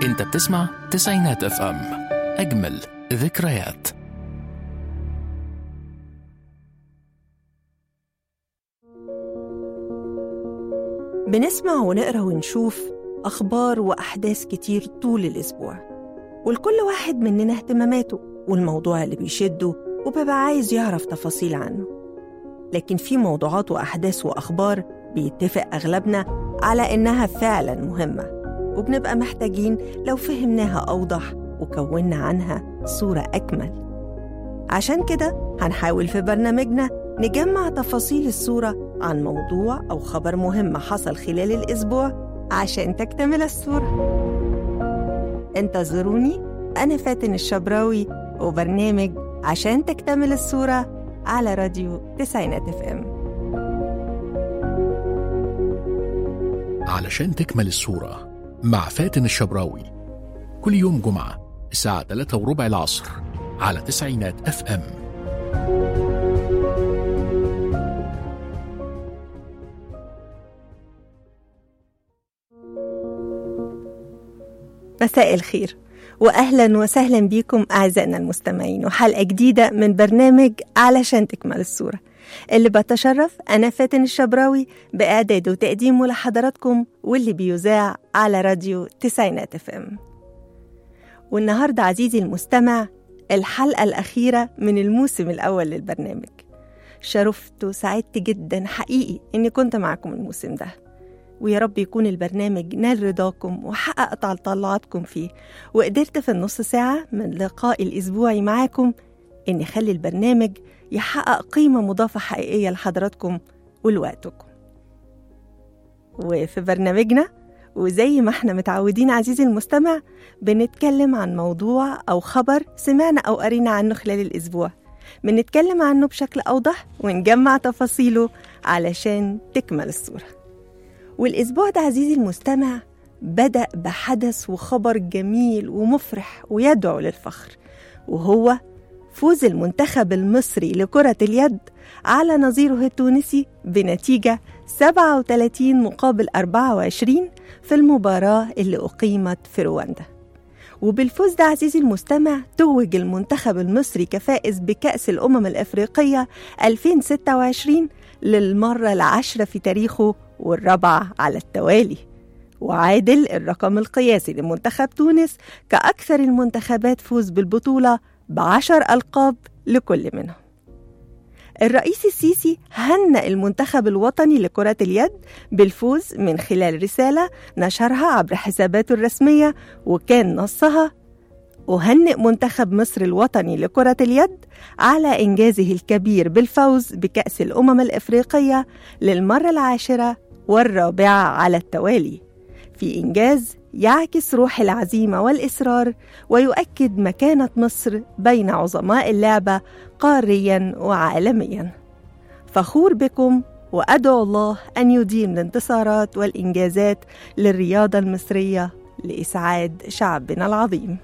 انت بتسمع تسعينات اف ام اجمل ذكريات بنسمع ونقرا ونشوف أخبار وأحداث كتير طول الأسبوع ولكل واحد مننا اهتماماته والموضوع اللي بيشده وبيبقى عايز يعرف تفاصيل عنه لكن في موضوعات وأحداث وأخبار بيتفق أغلبنا على إنها فعلا مهمة وبنبقى محتاجين لو فهمناها أوضح وكونا عنها صورة أكمل عشان كده هنحاول في برنامجنا نجمع تفاصيل الصورة عن موضوع أو خبر مهم حصل خلال الأسبوع عشان تكتمل الصورة انتظروني أنا فاتن الشبراوي وبرنامج عشان تكتمل الصورة على راديو تسعينات اف ام علشان تكمل الصورة مع فاتن الشبراوي كل يوم جمعة الساعة 3 وربع العصر على تسعينات اف ام مساء الخير واهلا وسهلا بيكم اعزائنا المستمعين وحلقه جديده من برنامج علشان تكمل الصوره اللي بتشرف انا فاتن الشبراوي باعداد وتقديمه لحضراتكم واللي بيذاع على راديو تسعينات اف ام والنهارده عزيزي المستمع الحلقه الاخيره من الموسم الاول للبرنامج شرفت وسعدت جدا حقيقي اني كنت معكم الموسم ده ويا رب يكون البرنامج نال رضاكم وحقق طلعاتكم فيه وقدرت في النص ساعة من لقاء الأسبوعي معاكم إني أخلي البرنامج يحقق قيمة مضافة حقيقية لحضراتكم ولوقتكم وفي برنامجنا وزي ما احنا متعودين عزيزي المستمع بنتكلم عن موضوع أو خبر سمعنا أو قرينا عنه خلال الأسبوع بنتكلم عنه بشكل أوضح ونجمع تفاصيله علشان تكمل الصورة والأسبوع ده عزيزي المستمع بدأ بحدث وخبر جميل ومفرح ويدعو للفخر وهو فوز المنتخب المصري لكرة اليد على نظيره التونسي بنتيجة 37 مقابل 24 في المباراة اللي أقيمت في رواندا وبالفوز ده عزيزي المستمع توج المنتخب المصري كفائز بكأس الأمم الأفريقية 2026 للمرة العاشرة في تاريخه والرابعة على التوالي وعادل الرقم القياسي لمنتخب تونس كأكثر المنتخبات فوز بالبطولة بعشر ألقاب لكل منهم الرئيس السيسي هنأ المنتخب الوطني لكرة اليد بالفوز من خلال رسالة نشرها عبر حساباته الرسمية وكان نصها أهنئ منتخب مصر الوطني لكرة اليد على إنجازه الكبير بالفوز بكأس الأمم الإفريقية للمرة العاشرة والرابعة على التوالي في إنجاز يعكس روح العزيمة والإصرار ويؤكد مكانة مصر بين عظماء اللعبة قاريا وعالميا فخور بكم وأدعو الله أن يديم الانتصارات والإنجازات للرياضة المصرية لإسعاد شعبنا العظيم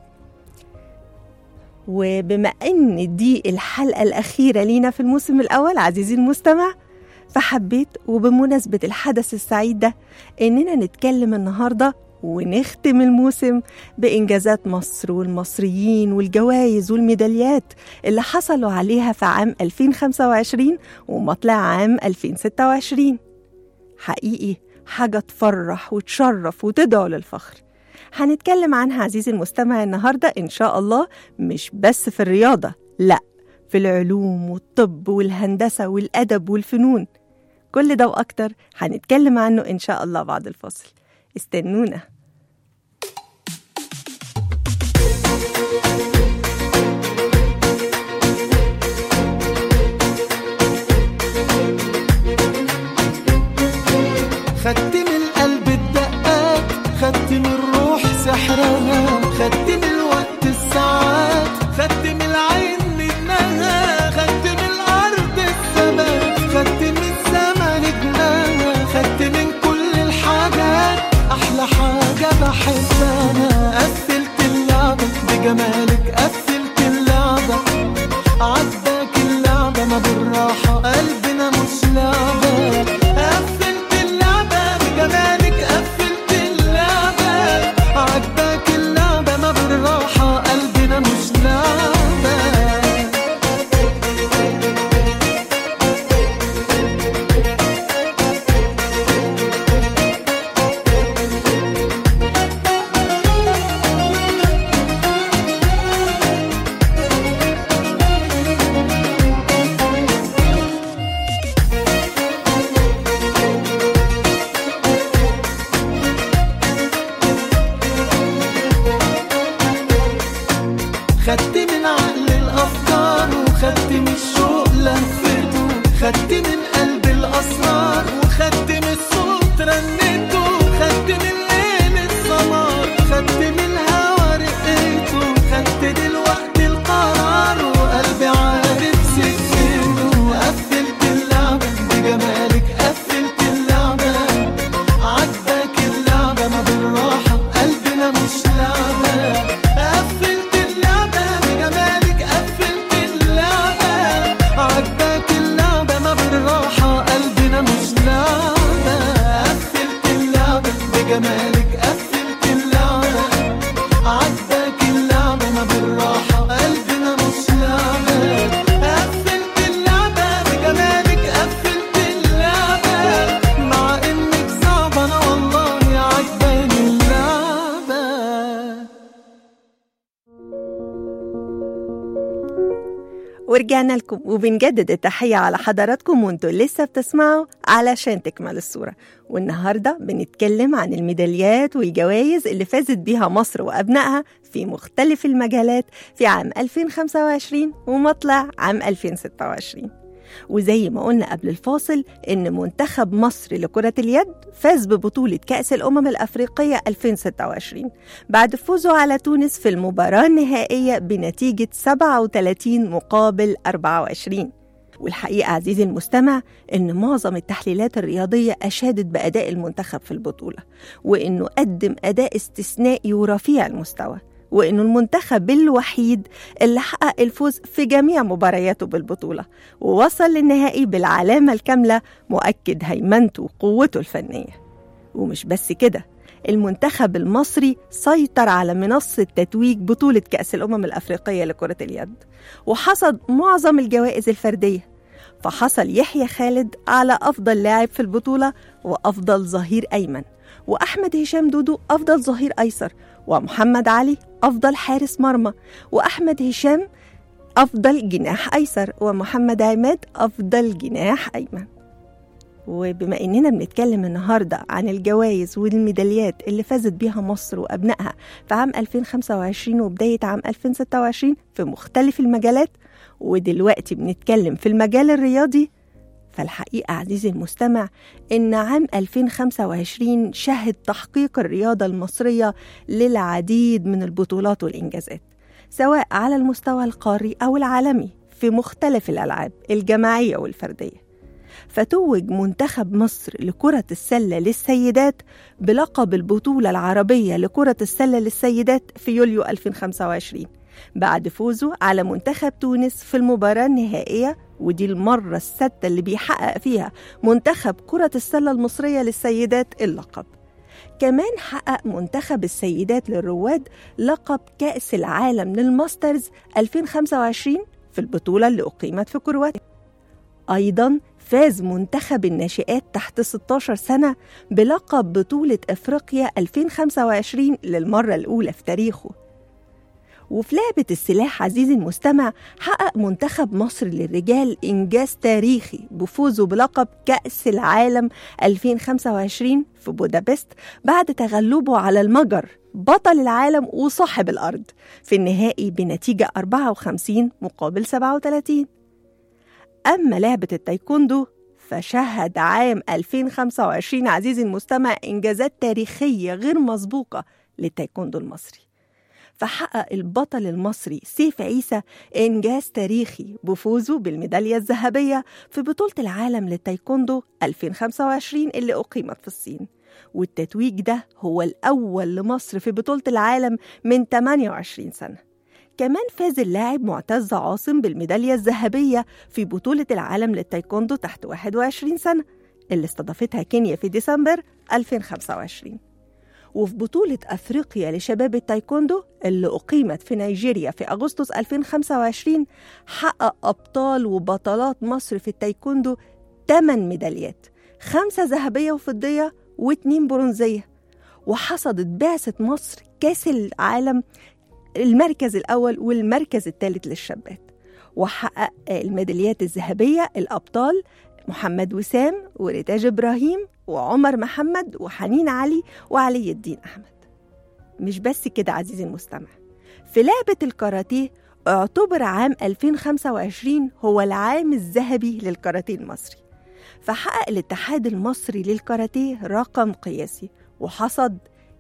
وبما ان دي الحلقه الاخيره لينا في الموسم الاول عزيزي المستمع فحبيت وبمناسبه الحدث السعيد ده اننا نتكلم النهارده ونختم الموسم بإنجازات مصر والمصريين والجوائز والميداليات اللي حصلوا عليها في عام 2025 ومطلع عام 2026 حقيقي حاجة تفرح وتشرف وتدعو للفخر هنتكلم عنها عزيزي المستمع النهارده ان شاء الله مش بس في الرياضه لا في العلوم والطب والهندسه والادب والفنون كل ده واكتر هنتكلم عنه ان شاء الله بعد الفاصل استنونا خدت من القلب الدقات خدت من الروح سحرها خدت من الوقت الساعات خدت من العين منها خدت من الارض الثبات خدت من السما نجمها خدت من كل الحاجات احلى حاجه بحبها قفلت اللعبه بجمالك قفلت اللعبه عداك اللعبه ما بالراحه قلبنا مش لعبه قفلت اللعبه بجمالك قفلت اللعبه عداك بجمالك قفلت اللعبة عجبك اللعبة ما بالراحة قلبنا مش لعبة قفلت اللعبة بجمالك قفلت اللعبة مع انك صعبة انا والله عجباني اللعبة ورجعنا لكم وبنجدد التحية على حضراتكم وانتوا لسه بتسمعوا علشان تكمل الصورة والنهاردة بنتكلم عن الميداليات والجوائز اللي فازت بيها مصر وأبنائها في مختلف المجالات في عام 2025 ومطلع عام 2026 وزي ما قلنا قبل الفاصل إن منتخب مصر لكرة اليد فاز ببطولة كأس الأمم الأفريقية 2026 بعد فوزه على تونس في المباراة النهائية بنتيجة 37 مقابل 24 والحقيقة عزيزي المستمع إن معظم التحليلات الرياضية أشادت بأداء المنتخب في البطولة وإنه قدم أداء استثنائي ورفيع المستوى وإنه المنتخب الوحيد اللي حقق الفوز في جميع مبارياته بالبطولة ووصل للنهائي بالعلامة الكاملة مؤكد هيمنته وقوته الفنية ومش بس كده المنتخب المصري سيطر على منصة تتويج بطولة كأس الأمم الأفريقية لكرة اليد وحصد معظم الجوائز الفردية فحصل يحيى خالد على أفضل لاعب في البطولة وأفضل ظهير أيمن وأحمد هشام دودو أفضل ظهير أيسر ومحمد علي أفضل حارس مرمى وأحمد هشام أفضل جناح أيسر ومحمد عماد أفضل جناح أيمن وبما إننا بنتكلم النهاردة عن الجوائز والميداليات اللي فازت بيها مصر وأبنائها في عام 2025 وبداية عام 2026 في مختلف المجالات ودلوقتي بنتكلم في المجال الرياضي فالحقيقة عزيزي المستمع إن عام 2025 شهد تحقيق الرياضة المصرية للعديد من البطولات والإنجازات سواء على المستوى القاري أو العالمي في مختلف الألعاب الجماعية والفردية فتوج منتخب مصر لكرة السلة للسيدات بلقب البطولة العربية لكرة السلة للسيدات في يوليو 2025 بعد فوزه على منتخب تونس في المباراة النهائية ودي المرة السادسة اللي بيحقق فيها منتخب كرة السلة المصرية للسيدات اللقب كمان حقق منتخب السيدات للرواد لقب كأس العالم للماسترز 2025 في البطولة اللي أقيمت في كرواتيا أيضا فاز منتخب الناشئات تحت 16 سنة بلقب بطولة إفريقيا 2025 للمرة الأولى في تاريخه وفي لعبة السلاح عزيزي المستمع حقق منتخب مصر للرجال إنجاز تاريخي بفوزه بلقب كأس العالم 2025 في بودابست بعد تغلبه على المجر بطل العالم وصاحب الأرض في النهائي بنتيجة 54 مقابل 37 أما لعبة التايكوندو فشهد عام 2025 عزيزي المستمع إنجازات تاريخية غير مسبوقة للتايكوندو المصري فحقق البطل المصري سيف عيسى إنجاز تاريخي بفوزه بالميدالية الذهبية في بطولة العالم للتايكوندو 2025 اللي أقيمت في الصين والتتويج ده هو الأول لمصر في بطولة العالم من 28 سنة كمان فاز اللاعب معتز عاصم بالميدالية الذهبية في بطولة العالم للتايكوندو تحت 21 سنة اللي استضافتها كينيا في ديسمبر 2025 وفي بطولة أفريقيا لشباب التايكوندو اللي أقيمت في نيجيريا في أغسطس 2025 حقق أبطال وبطلات مصر في التايكوندو 8 ميداليات خمسة ذهبية وفضية واتنين برونزية وحصدت بعثة مصر كأس العالم المركز الأول والمركز الثالث للشابات وحقق الميداليات الذهبية الأبطال محمد وسام وريتاج إبراهيم وعمر محمد وحنين علي وعلي الدين أحمد مش بس كده عزيزي المستمع في لعبة الكاراتيه اعتبر عام 2025 هو العام الذهبي للكاراتيه المصري فحقق الاتحاد المصري للكاراتيه رقم قياسي وحصد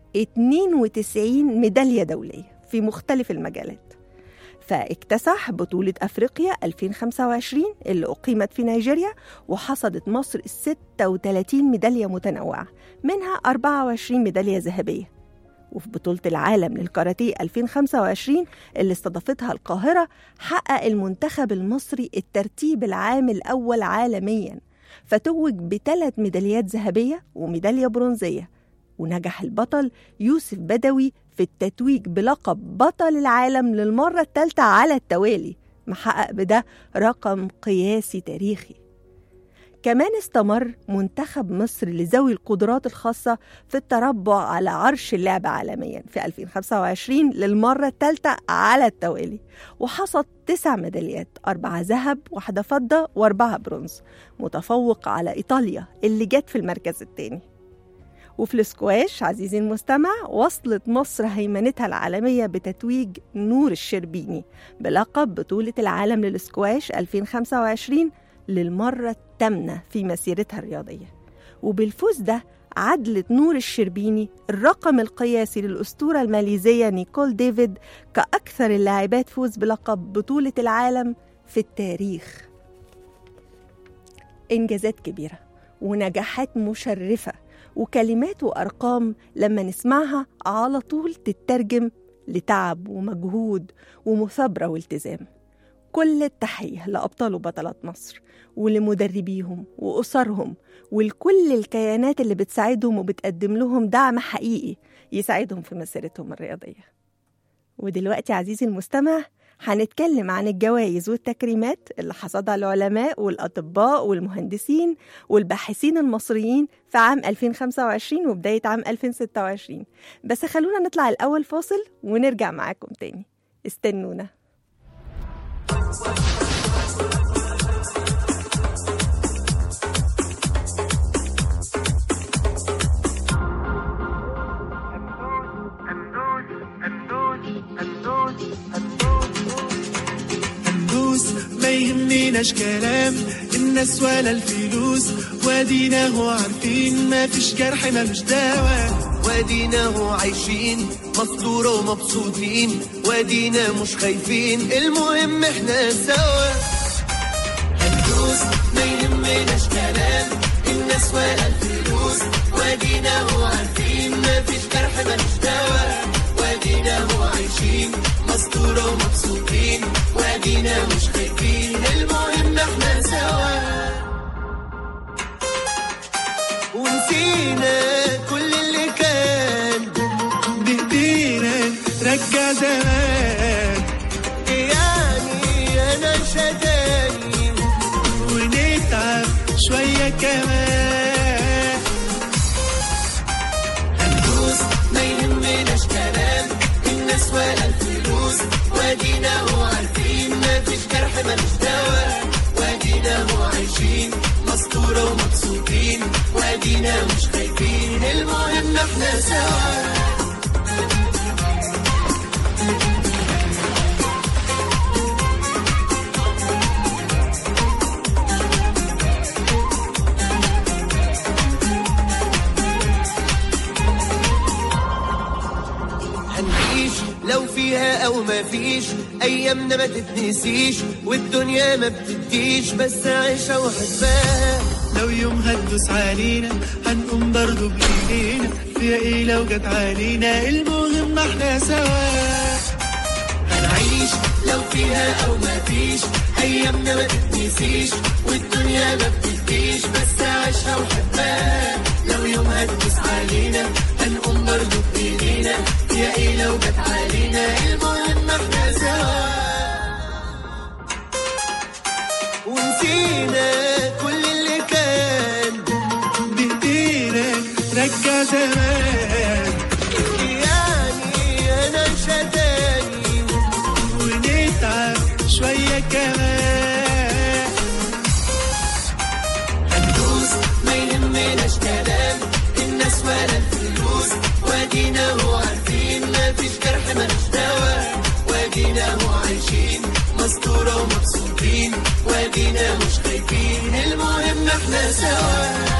92 ميدالية دولية في مختلف المجالات فاكتسح بطولة أفريقيا 2025 اللي أقيمت في نيجيريا وحصدت مصر 36 ميدالية متنوعة منها 24 ميدالية ذهبية وفي بطولة العالم للكاراتيه 2025 اللي استضافتها القاهرة حقق المنتخب المصري الترتيب العام الأول عالمياً فتوج بثلاث ميداليات ذهبية وميدالية برونزية ونجح البطل يوسف بدوي في التتويج بلقب بطل العالم للمرة الثالثة على التوالي محقق بده رقم قياسي تاريخي كمان استمر منتخب مصر لذوي القدرات الخاصة في التربع على عرش اللعبة عالميا في 2025 للمرة الثالثة على التوالي وحصد تسع ميداليات أربعة ذهب واحدة فضة وأربعة برونز متفوق على إيطاليا اللي جت في المركز الثاني وفي السكواش عزيزي المستمع وصلت مصر هيمنتها العالمية بتتويج نور الشربيني بلقب بطولة العالم للسكواش 2025 للمرة الثامنة في مسيرتها الرياضية وبالفوز ده عدلت نور الشربيني الرقم القياسي للأسطورة الماليزية نيكول ديفيد كأكثر اللاعبات فوز بلقب بطولة العالم في التاريخ إنجازات كبيرة ونجاحات مشرفة وكلمات وأرقام لما نسمعها على طول تترجم لتعب ومجهود ومثابرة والتزام كل التحية لأبطال وبطلات مصر ولمدربيهم وأسرهم ولكل الكيانات اللي بتساعدهم وبتقدم لهم دعم حقيقي يساعدهم في مسيرتهم الرياضية ودلوقتي عزيزي المستمع هنتكلم عن الجوائز والتكريمات اللي حصدها العلماء والأطباء والمهندسين والباحثين المصريين في عام 2025 وبداية عام 2026 بس خلونا نطلع الأول فاصل ونرجع معاكم تاني استنونا هندوس ما يهمناش كلام الناس ولا الفلوس وادينا هو عارفين ما فيش جرح ملوش دواء وادينا هو عايشين مصدورة ومبسوطين وادينا مش خايفين المهم احنا سوا هندوس ما يهمناش كلام الناس ولا الفلوس وادينا هو عارفين ما فيش جرح ملوش دواء وادينا هو عايشين مستورة ومبسوطين وادينا مش خايفين المهم احنا سوا ونسينا كل اللي كان بايدينا رجع زمان يعني انا شداني ونتعب شوية كمان هندوس ما يهمناش كلام الناس ولا الفلوس وادينا هو عارفين ما فيش جرح ملوش دواء وادينا هو عايشين مستورة ومبسوطين وادينا مش خايفين المهم احنا سوا هنعيش لو فيها او ما فيش ايامنا ما تتنسيش والدنيا ما بتديش بس عيشها وحبها لو يوم هتدوس علينا هنقوم برضو بايدينا فيها ايه لو جت علينا المهم احنا سوا هنعيش لو فيها او ما فيش ايامنا ما تتنسيش والدنيا ما بتديش بس عيشها وحبها لو يوم هتدوس علينا هنقوم برضو بايدينا يا ايه لو جت علينا المهم احنا سوا ونسينا كل اللي كان بايدينا رجع زمان يعني انا شداني ونتعب شوية كمان هندوس ما يهمناش كلام الناس ولا الفلوس وادينا هو عارفين ما فيش جرح ملوش دواء وادينا هو عايشين مستورة ومبسوطين وادينا مش خايفين المهم احنا سوا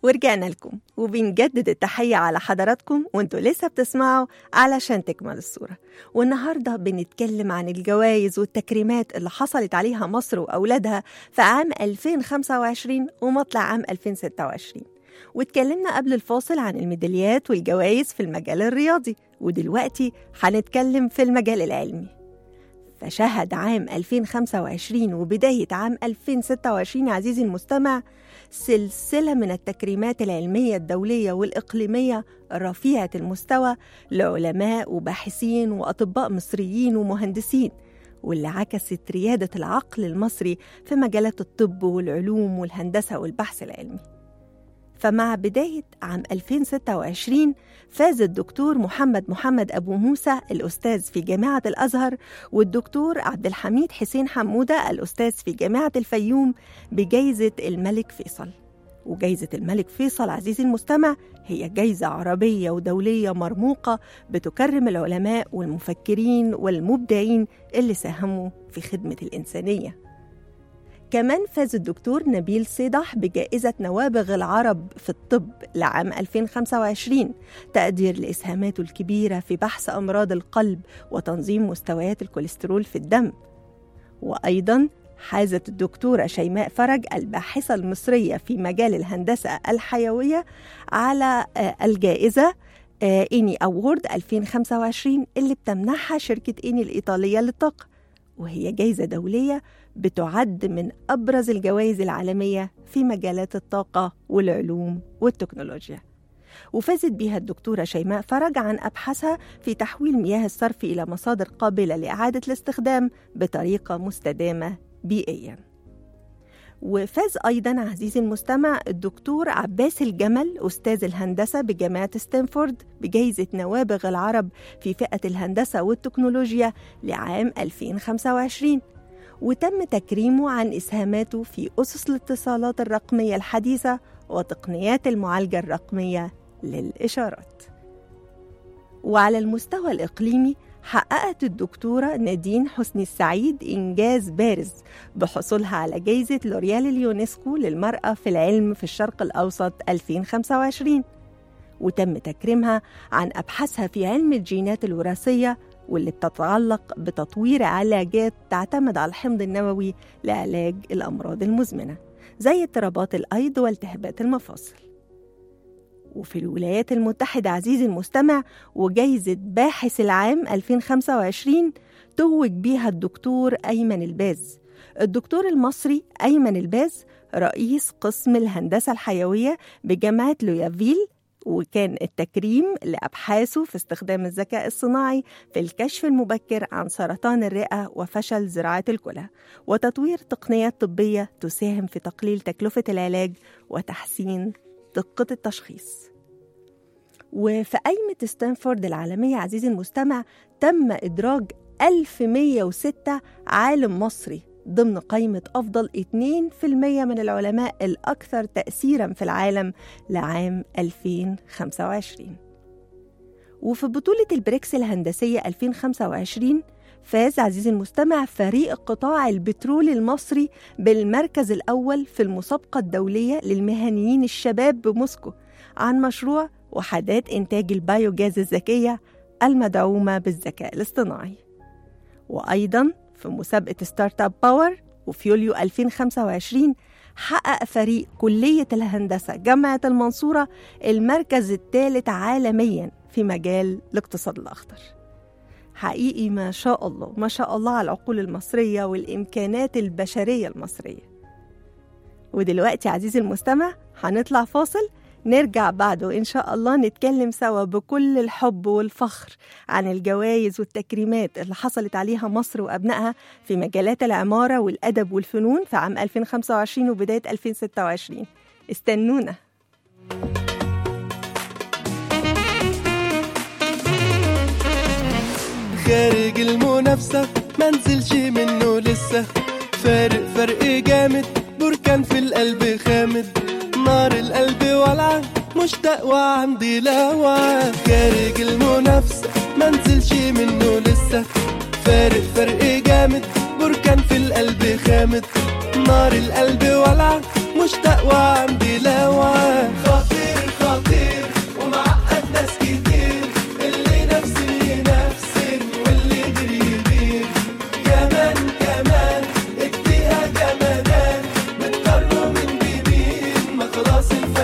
ورجعنا لكم وبنجدد التحية على حضراتكم وانتوا لسه بتسمعوا علشان تكمل الصورة والنهاردة بنتكلم عن الجوائز والتكريمات اللي حصلت عليها مصر وأولادها في عام 2025 ومطلع عام 2026 واتكلمنا قبل الفاصل عن الميداليات والجوائز في المجال الرياضي ودلوقتي هنتكلم في المجال العلمي فشهد عام 2025 وبداية عام 2026 عزيزي المستمع سلسلة من التكريمات العلمية الدولية والإقليمية رفيعة المستوى لعلماء وباحثين وأطباء مصريين ومهندسين واللي عكست ريادة العقل المصري في مجالات الطب والعلوم والهندسة والبحث العلمي فمع بداية عام 2026 فاز الدكتور محمد محمد أبو موسى الأستاذ في جامعة الأزهر والدكتور عبد الحميد حسين حمودة الأستاذ في جامعة الفيوم بجائزة الملك فيصل وجائزة الملك فيصل عزيزي المستمع هي جائزة عربية ودولية مرموقة بتكرم العلماء والمفكرين والمبدعين اللي ساهموا في خدمة الإنسانية كمان فاز الدكتور نبيل صيدح بجائزة نوابغ العرب في الطب لعام 2025 تقدير لإسهاماته الكبيرة في بحث أمراض القلب وتنظيم مستويات الكوليسترول في الدم وأيضا حازت الدكتورة شيماء فرج الباحثة المصرية في مجال الهندسة الحيوية على الجائزة إيني أوورد 2025 اللي بتمنحها شركة إيني الإيطالية للطاقة وهي جائزة دولية بتعد من أبرز الجوائز العالمية في مجالات الطاقة والعلوم والتكنولوجيا وفازت بها الدكتورة شيماء فرج عن أبحاثها في تحويل مياه الصرف إلى مصادر قابلة لإعادة الاستخدام بطريقة مستدامة بيئياً وفاز أيضا عزيزي المستمع الدكتور عباس الجمل أستاذ الهندسة بجامعة ستانفورد بجائزة نوابغ العرب في فئة الهندسة والتكنولوجيا لعام 2025 وتم تكريمه عن إسهاماته في أسس الاتصالات الرقمية الحديثة وتقنيات المعالجة الرقمية للإشارات وعلى المستوى الإقليمي حققت الدكتورة نادين حسني السعيد إنجاز بارز بحصولها على جائزة لوريال اليونسكو للمرأة في العلم في الشرق الأوسط 2025 وتم تكريمها عن أبحاثها في علم الجينات الوراثية واللي بتتعلق بتطوير علاجات تعتمد على الحمض النووي لعلاج الأمراض المزمنة زي اضطرابات الأيض والتهابات المفاصل وفي الولايات المتحدة عزيزي المستمع وجايزة باحث العام 2025 توج بيها الدكتور أيمن الباز الدكتور المصري أيمن الباز رئيس قسم الهندسة الحيوية بجامعة لويافيل وكان التكريم لأبحاثه في استخدام الذكاء الصناعي في الكشف المبكر عن سرطان الرئة وفشل زراعة الكلى وتطوير تقنيات طبية تساهم في تقليل تكلفة العلاج وتحسين دقة التشخيص وفي قايمة ستانفورد العالمية عزيزي المستمع تم إدراج 1106 عالم مصري ضمن قائمة أفضل 2% من العلماء الأكثر تأثيراً في العالم لعام 2025 وفي بطولة البريكس الهندسية 2025 فاز عزيزي المستمع فريق قطاع البترول المصري بالمركز الأول في المسابقة الدولية للمهنيين الشباب بموسكو عن مشروع وحدات إنتاج البايوجاز الذكية المدعومة بالذكاء الاصطناعي وأيضاً في مسابقة ستارت اب باور وفي يوليو 2025 حقق فريق كلية الهندسة جامعة المنصورة المركز الثالث عالميا في مجال الاقتصاد الأخضر حقيقي ما شاء الله ما شاء الله على العقول المصرية والإمكانات البشرية المصرية ودلوقتي عزيزي المستمع هنطلع فاصل نرجع بعده إن شاء الله نتكلم سوا بكل الحب والفخر عن الجوائز والتكريمات اللي حصلت عليها مصر وأبنائها في مجالات العمارة والأدب والفنون في عام 2025 وبداية 2026 استنونا خارج المنافسة منزلش منه لسه فارق فرق جامد بركان في القلب خامد نار القلب والعة مشتاق وعندي لوعة خارج المنافسة منزلش منه لسه فارق فرق جامد بركان في القلب خامد نار القلب والعة مشتاق وعندي لوعة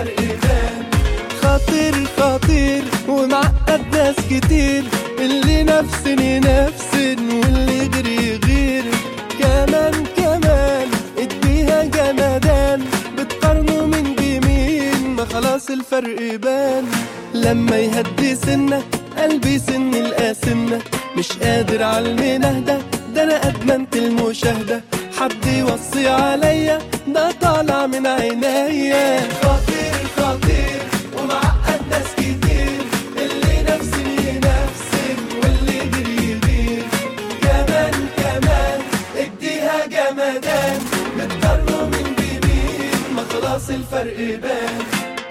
الفرق بان خطير خطير ومعقد ناس كتير اللي نفسني نفسن واللي غيري غير كمان كمان اديها جمدان بتقارنوا من بمين ما خلاص الفرق بان لما يهدي سنة قلبي سن القاسمة مش قادر على المنهدة ده انا ادمنت المشاهدة حد يوصي عليا ده طالع من عينيا خطير خطير ومعقد ناس كتير اللي نفسي نفسي واللي غيري غير كمان كمان اديها جمدان بتقارنوا من بمين ما خلاص الفرق بان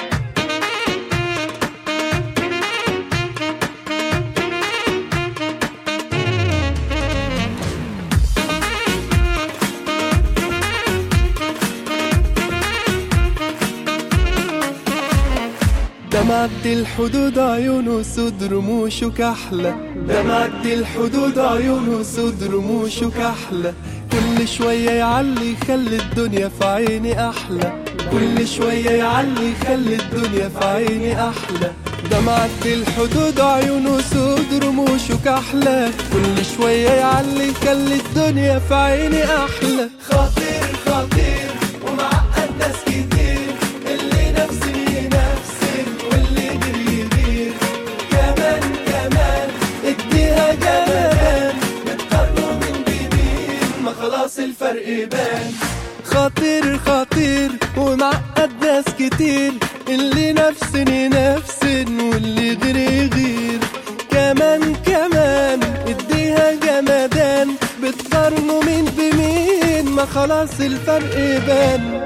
ده معدي الحدود عيونه سود رموشه كحلة ده معدي الحدود عيونه سود رموشه كحلة كل شوية يعلي يخلي الدنيا في عيني أحلى كل شوية يعلي يخلي الدنيا في عيني أحلى ده معدي الحدود عيونه سود رموشه كحلة كل شوية يعلي يخلي الدنيا في عيني أحلى خطير خطير ومعقد ناس كتير اللي نفسي نفسي واللي غيري غير كمان كمان اديها جمال بتقارنوا من بمين ما خلاص الفرق بان خطير خطير ومعقد ناس كتير اللي نفسني نفسن واللي غيري غير كمان كمان اديها جمدان بتقارنوا مين بمين ما خلاص الفرق بان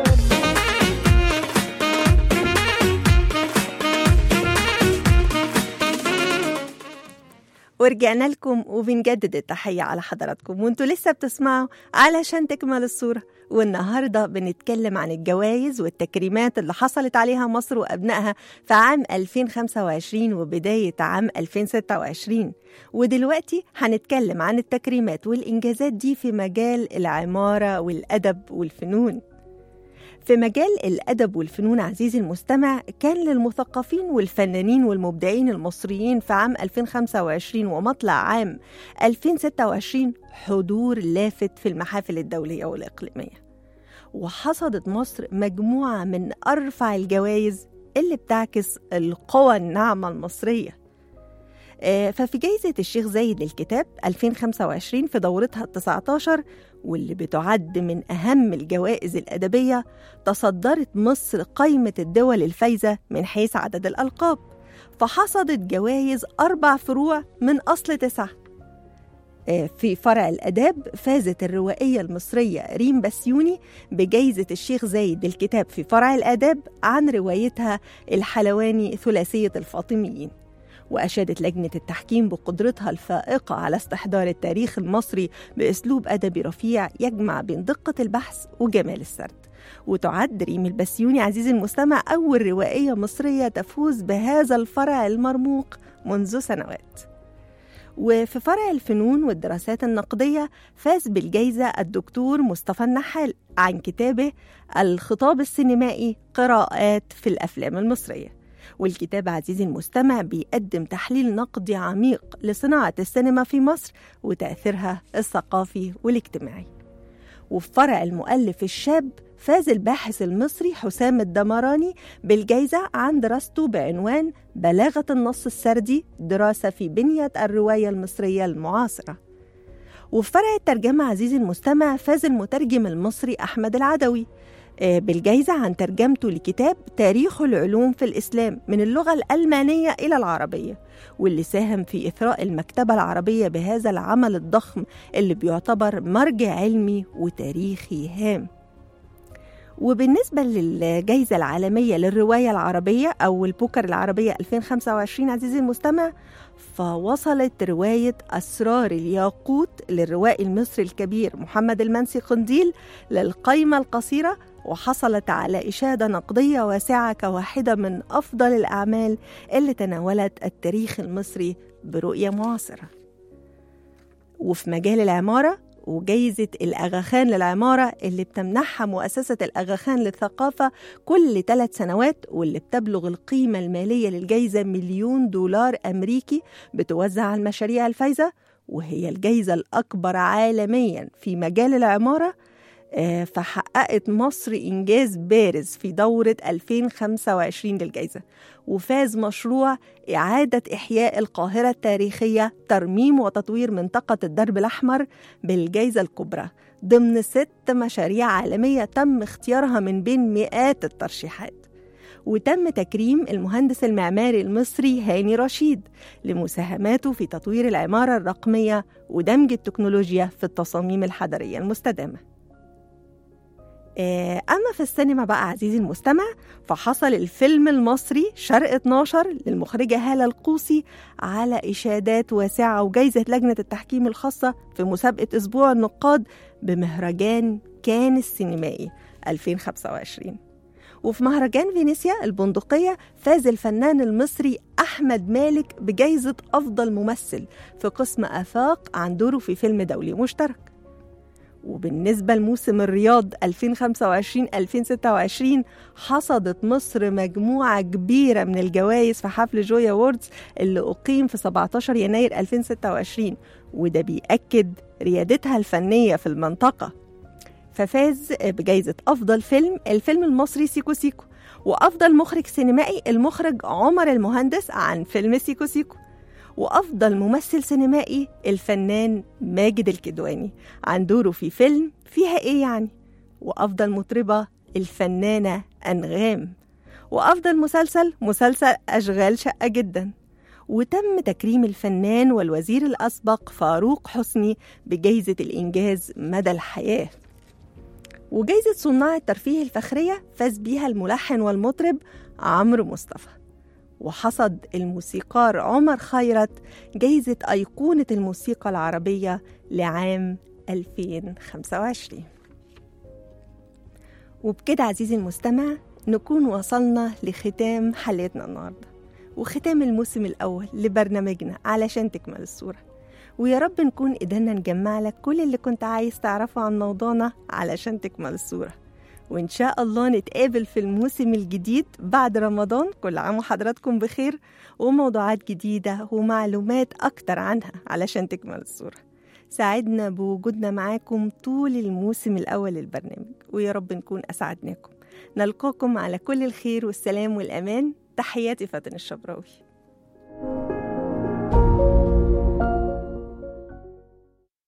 ورجعنا لكم وبنجدد التحية على حضراتكم وانتوا لسه بتسمعوا علشان تكمل الصورة والنهاردة بنتكلم عن الجوائز والتكريمات اللي حصلت عليها مصر وأبنائها في عام 2025 وبداية عام 2026 ودلوقتي هنتكلم عن التكريمات والإنجازات دي في مجال العمارة والأدب والفنون في مجال الأدب والفنون عزيزي المستمع كان للمثقفين والفنانين والمبدعين المصريين في عام 2025 ومطلع عام 2026 حضور لافت في المحافل الدولية والإقليمية وحصدت مصر مجموعة من أرفع الجوائز اللي بتعكس القوى الناعمة المصرية آه، ففي جائزة الشيخ زايد للكتاب 2025 في دورتها ال 19 واللي بتعد من أهم الجوائز الأدبية تصدرت مصر قائمة الدول الفايزة من حيث عدد الألقاب فحصدت جوائز أربع فروع من أصل تسعة آه، في فرع الأداب فازت الروائية المصرية ريم بسيوني بجائزة الشيخ زايد للكتاب في فرع الآداب عن روايتها الحلواني ثلاثية الفاطميين وأشادت لجنة التحكيم بقدرتها الفائقة على استحضار التاريخ المصري بأسلوب أدبي رفيع يجمع بين دقة البحث وجمال السرد وتعد ريم البسيوني عزيزي المستمع أول روائية مصرية تفوز بهذا الفرع المرموق منذ سنوات وفي فرع الفنون والدراسات النقدية فاز بالجائزة الدكتور مصطفى النحال عن كتابه الخطاب السينمائي قراءات في الأفلام المصرية والكتاب عزيزي المستمع بيقدم تحليل نقدي عميق لصناعة السينما في مصر وتأثيرها الثقافي والاجتماعي وفي فرع المؤلف الشاب فاز الباحث المصري حسام الدمراني بالجائزة عن دراسته بعنوان بلاغة النص السردي دراسة في بنية الرواية المصرية المعاصرة وفي فرع الترجمة عزيزي المستمع فاز المترجم المصري أحمد العدوي آه، بالجائزة عن ترجمته لكتاب تاريخ العلوم في الإسلام من اللغة الألمانية إلى العربية واللي ساهم في إثراء المكتبة العربية بهذا العمل الضخم اللي بيعتبر مرجع علمي وتاريخي هام وبالنسبة للجائزة العالمية للرواية العربية أو البوكر العربية 2025 عزيزي المستمع فوصلت رواية أسرار الياقوت للروائي المصري الكبير محمد المنسي قنديل للقائمة القصيرة وحصلت على إشادة نقدية واسعة كواحدة من أفضل الأعمال اللي تناولت التاريخ المصري برؤية معاصرة وفي مجال العمارة وجايزة الأغاخان للعمارة اللي بتمنحها مؤسسة الأغاخان للثقافة كل ثلاث سنوات واللي بتبلغ القيمة المالية للجايزة مليون دولار أمريكي بتوزع على المشاريع الفايزة وهي الجايزة الأكبر عالميا في مجال العمارة آه، فحققت مصر إنجاز بارز في دورة 2025 للجائزة وفاز مشروع إعادة إحياء القاهرة التاريخية ترميم وتطوير منطقة الدرب الأحمر بالجائزة الكبرى ضمن ست مشاريع عالمية تم اختيارها من بين مئات الترشيحات وتم تكريم المهندس المعماري المصري هاني رشيد لمساهماته في تطوير العمارة الرقمية ودمج التكنولوجيا في التصاميم الحضرية المستدامة آه، أما في السينما بقى عزيزي المستمع فحصل الفيلم المصري شرق 12 للمخرجة هالة القوسي على إشادات واسعة وجايزة لجنة التحكيم الخاصة في مسابقة أسبوع النقاد بمهرجان كان السينمائي 2025 وفي مهرجان فينيسيا البندقية فاز الفنان المصري أحمد مالك بجائزة أفضل ممثل في قسم آفاق عن دوره في فيلم دولي مشترك وبالنسبة لموسم الرياض 2025-2026 حصدت مصر مجموعة كبيرة من الجوائز في حفل جويا ووردز اللي أقيم في 17 يناير 2026 وده بيأكد ريادتها الفنية في المنطقة ففاز بجائزة أفضل فيلم الفيلم المصري سيكو سيكو وأفضل مخرج سينمائي المخرج عمر المهندس عن فيلم سيكو سيكو وأفضل ممثل سينمائي الفنان ماجد الكدواني عن دوره في فيلم فيها إيه يعني وأفضل مطربة الفنانة أنغام وأفضل مسلسل مسلسل أشغال شقة جدا وتم تكريم الفنان والوزير الأسبق فاروق حسني بجائزة الإنجاز مدى الحياة وجائزة صناع الترفيه الفخرية فاز بيها الملحن والمطرب عمرو مصطفى وحصد الموسيقار عمر خيرت جايزة أيقونة الموسيقى العربية لعام 2025 وبكده عزيزي المستمع نكون وصلنا لختام حلقتنا النهاردة وختام الموسم الأول لبرنامجنا علشان تكمل الصورة ويا رب نكون قدرنا نجمع لك كل اللي كنت عايز تعرفه عن موضوعنا علشان تكمل الصورة وإن شاء الله نتقابل في الموسم الجديد بعد رمضان كل عام وحضراتكم بخير وموضوعات جديدة ومعلومات أكتر عنها علشان تكمل الصورة ساعدنا بوجودنا معاكم طول الموسم الأول للبرنامج ويا رب نكون أسعدناكم نلقاكم على كل الخير والسلام والأمان تحياتي فاتن الشبراوي